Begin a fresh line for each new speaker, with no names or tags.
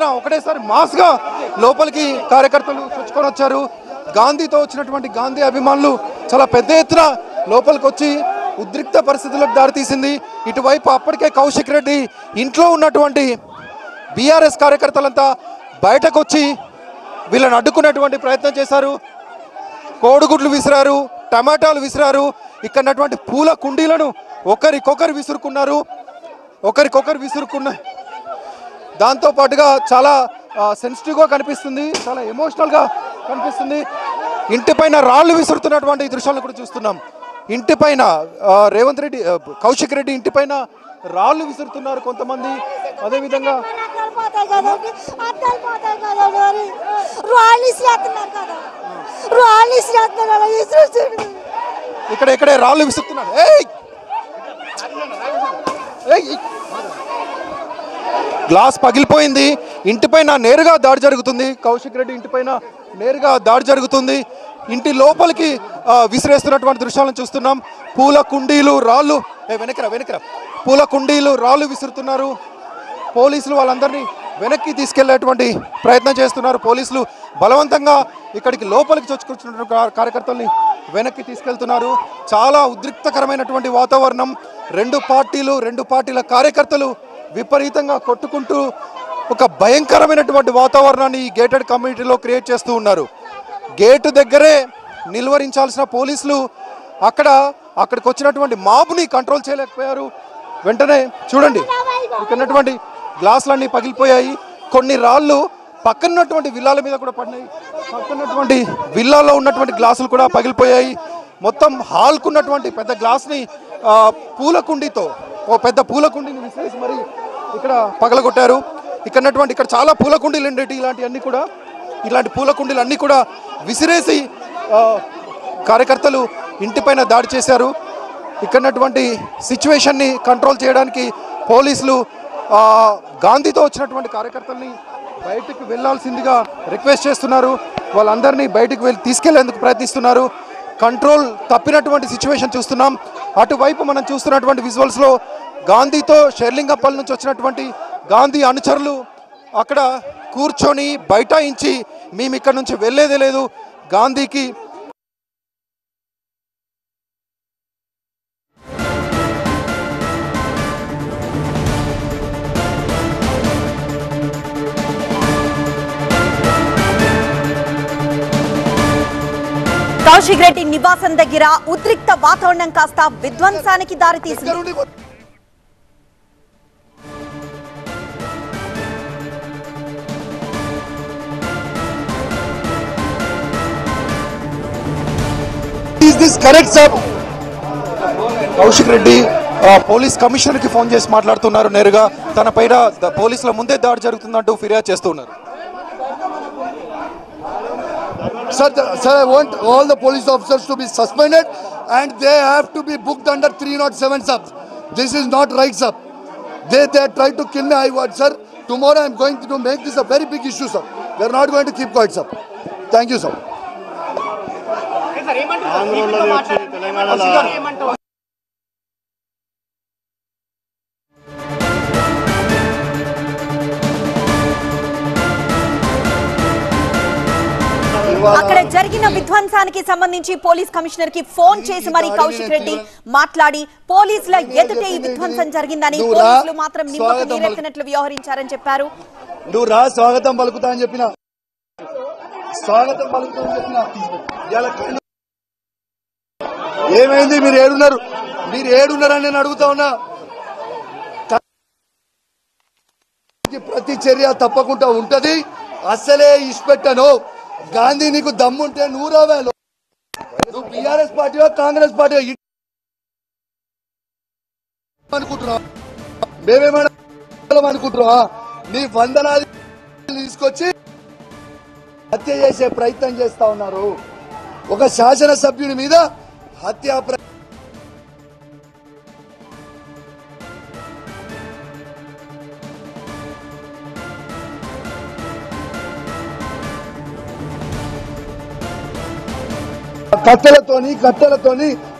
ఎత్తున ఒకటేసారి మాస్గా లోపలికి కార్యకర్తలు చొచ్చుకొని వచ్చారు గాంధీతో వచ్చినటువంటి గాంధీ అభిమానులు చాలా పెద్ద ఎత్తున లోపలికి వచ్చి ఉద్రిక్త పరిస్థితులకు దారితీసింది ఇటువైపు అప్పటికే కౌశిక్ రెడ్డి ఇంట్లో ఉన్నటువంటి బీఆర్ఎస్ కార్యకర్తలంతా బయటకు వచ్చి వీళ్ళని అడ్డుకునేటువంటి ప్రయత్నం చేశారు కోడిగుడ్లు విసిరారు టమాటాలు విసిరారు ఇక్కడ ఉన్నటువంటి పూల కుండీలను ఒకరికొకరు విసురుకున్నారు ఒకరికొకరు విసురుకున్న దాంతో పాటుగా చాలా సెన్సిటివ్గా కనిపిస్తుంది చాలా ఎమోషనల్గా కనిపిస్తుంది ఇంటిపైన రాళ్ళు విసురుతున్నటువంటి దృశ్యాలను కూడా చూస్తున్నాం ఇంటిపైన ఆ, రేవంత్ రెడ్డి ఆ, కౌశిక్ రెడ్డి ఇంటిపైన రాళ్ళు విసురుతున్నారు కొంతమంది అదేవిధంగా
అద్దాలు పోతాయి కదండి అద్దాలు పోతాయి కదండి మరి రాళ్ళు ఇసిరేస్తున్నారు కదా రాళ్ళు ఇసిరేస్తున్నారు అలా ఇసిరేస్తుంది
ఇక్కడ ఇక్కడే రాళ్ళు విసురుతున్నాడు ఏయ్ ఏయ్! గ్లాస్ పగిలిపోయింది ఇంటిపైన నేరుగా దాడి జరుగుతుంది కౌశిక్ రెడ్డి ఇంటిపైన నేరుగా దాడి జరుగుతుంది ఇంటి లోపలికి ఆ, విసిరేస్తున్నటువంటి దృశ్యాలను చూస్తున్నాం పూల కుండీలు రాళ్ళు ఏ వెనకరా వెనకరా పూల కుండీలు రాళ్ళు విసురుతున్నారు పోలీసులు వాళ్ళందరినీ వెనక్కి తీసుకెళ్లేటువంటి ప్రయత్నం చేస్తున్నారు పోలీసులు బలవంతంగా ఇక్కడికి లోపలికి చొచ్చుకొచ్చిన కార్యకర్తల్ని వెనక్కి తీసుకెళ్తున్నారు చాలా ఉద్రిక్తకరమైనటువంటి వాతావరణం రెండు పార్టీలు రెండు పార్టీల కార్యకర్తలు విపరీతంగా కొట్టుకుంటూ ఒక భయంకరమైనటువంటి వాతావరణాన్ని ఈ గేటెడ్ కమ్యూనిటీలో క్రియేట్ చేస్తూ ఉన్నారు గేటు దగ్గరే నిలువరించాల్సిన పోలీసులు అక్కడ అక్కడికి వచ్చినటువంటి మాబుని కంట్రోల్ చేయలేకపోయారు వెంటనే చూడండి ఇక్కడ ఉన్నటువంటి గ్లాసులన్నీ పగిలిపోయాయి కొన్ని రాళ్ళు పక్కనున్నటువంటి విల్లాల మీద కూడా పడినాయి పక్కనున్నటువంటి విల్లాలో ఉన్నటువంటి గ్లాసులు కూడా పగిలిపోయాయి మొత్తం హాల్కు ఉన్నటువంటి పెద్ద గ్లాస్ని ఆ, పూల కుండీతో ఓ పెద్ద పూల కుండీని విసిరేసి మరి ఇక్కడ పగలగొట్టారు ఇక్కడ ఉన్నటువంటి ఇక్కడ చాలా పూల కుండీలు ఉండేటి ఇలాంటివన్నీ కూడా ఇలాంటి పూల కుండీలు అన్నీ కూడా విసిరేసి ఆ, కార్యకర్తలు ఇంటిపైన దాడి చేశారు ఇక్కడ ఉన్నటువంటి సిచ్యువేషన్ని కంట్రోల్ చేయడానికి పోలీసులు ఆ, గాంధీతో వచ్చినటువంటి కార్యకర్తల్ని బయటకు వెళ్ళాల్సిందిగా రిక్వెస్ట్ చేస్తున్నారు వాళ్ళందరినీ బయటకు వెళ్ళి తీసుకెళ్లేందుకు ప్రయత్నిస్తున్నారు కంట్రోల్ తప్పినటువంటి సిచ్యువేషన్ చూస్తున్నాం అటువైపు మనం చూస్తున్నటువంటి విజువల్స్లో గాంధీతో షెర్లింగపల్లి నుంచి వచ్చినటువంటి గాంధీ అనుచరులు అక్కడ కూర్చొని బైఠాయించి మేము ఇక్కడ నుంచి వెళ్ళేదే లేదు గాంధీకి
కౌశిక్ రెడ్డి నివాసం దగ్గర ఉద్రిక్త వాతావరణం కాస్త విధ్వంసానికి దారితీసింది
దగ్గరుండి
Is this correct, sir?
Kaushik Reddy ఆ, పోలీస్ కమిషనర్ కి ఫోన్ చేసి మాట్లాడుతున్నారు నేరుగా తన పైన ద- పోలీసుల ముందే దాడి జరుగుతుందంటూ ఫిర్యాదు చేస్తున్నారు
Sir, the, sir, I want all the police officers to be suspended and they have to be booked under 307 sub. This is not right, sir. They, they tried to kill me. I want, sir. Tomorrow I'm going to make this a very big issue, sir. We're not going to keep quiet, sir. Thank you, sir.
అక్కడ జరిగిన విధ్వంసానికి సంబంధించి police commissioner కి phone చేసి మరి కౌశిక్ రెడ్డి మాట్లాడి పోలీసుల ఎదుటే ఈ విధ్వంసం జరిగిందని
నువ్వు రా.
పోలీసులు మాత్రం నిమ్మకు
స్వాగతం
నీరెత్తినట్లు వ్యవహరించారని చెప్పారు
నువ్వు రా స్వాగతం పలుకుతా అని చెప్పిన స్వాగతం పలుకుతా అని చెప్పిన ఇవాళ కళ్ళు- ఏమైంది మీరు ఏడున్నారు మీరు ఏడున్నారని నేను అడుగుతా ఉన్నా ప్రతి చర్య తప్పకుండా ఉంటది అస్సలే ఇష్టపెట్టను గాంధీ నీకు దమ్ముంటే నువ్వు రావే లో- నువ్వు బీఆర్ఎస్ పార్టీ కాంగ్రెస్ పార్టీ అనుకుంటున్నావు మేమేమన్నా అనుకుంటున్నావా నీ వందనాలు తీసుకొచ్చి హత్య చేసే ప్రయత్నం చేస్తా ఉన్నారు ఒక శాసనసభ్యుని మీద హత్యా ప్ర కట్టెలతోని కట్టెలతోని